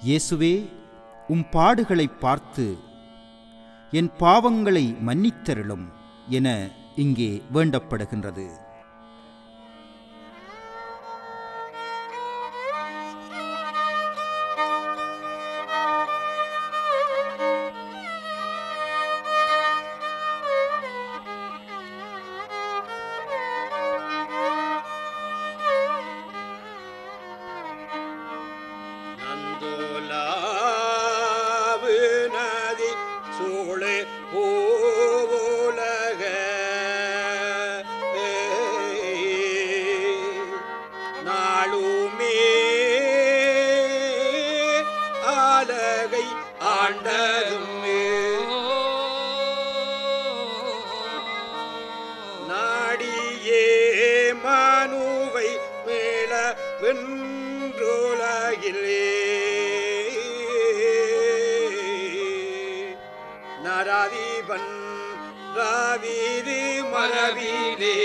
இயேசுவே உம் பாடுகளை பார்த்து என் பாவங்களை மன்னித்தருளும் என இங்கே வேண்டப்படுகின்றது நந்தோலாவு நதி சூழே பூவுலக நாளுமே ஆலகை ஆண்டதுமே நாடியே மனுவை மேல வென்றுலகிலே நராதிபன் ராவீது மரபிலே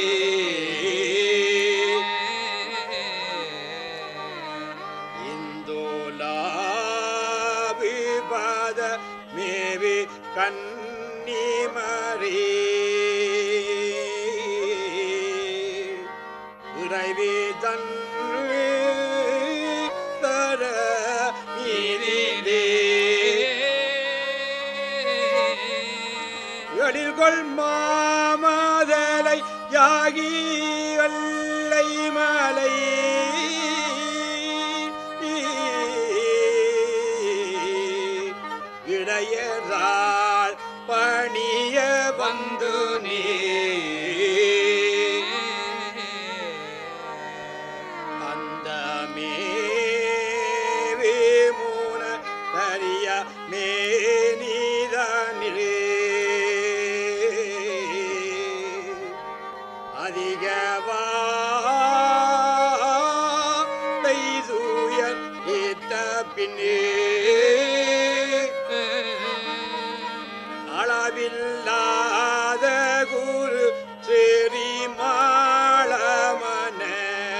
இந்தோலாவிபாத மேவி கன்னிமரே இறைவி தன் தர மீதிலே எழில்கொள் மாமதலை யாகி வெள்ளை மலை இடையரால் பணிய வந்து நீ அந்த மேவிமுன தரிய மேனிதனிலே அதிகவா தைதுயர் ஏத்த பின்னே அளவில்லாத குரு செறி மாளமன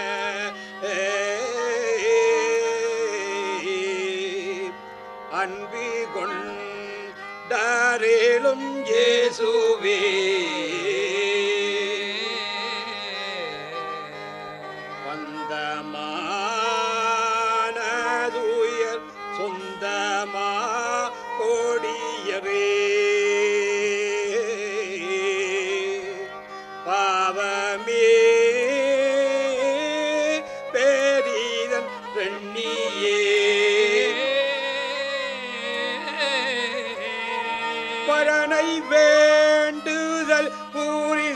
அன்பு கொண்டரேலும் இயேசுவே வந்தமானதுயர் சொந்தமா கொடியரே பாவமே பெரிதன் ரெண்ணியே பரனை வேண்டுதல் பூரி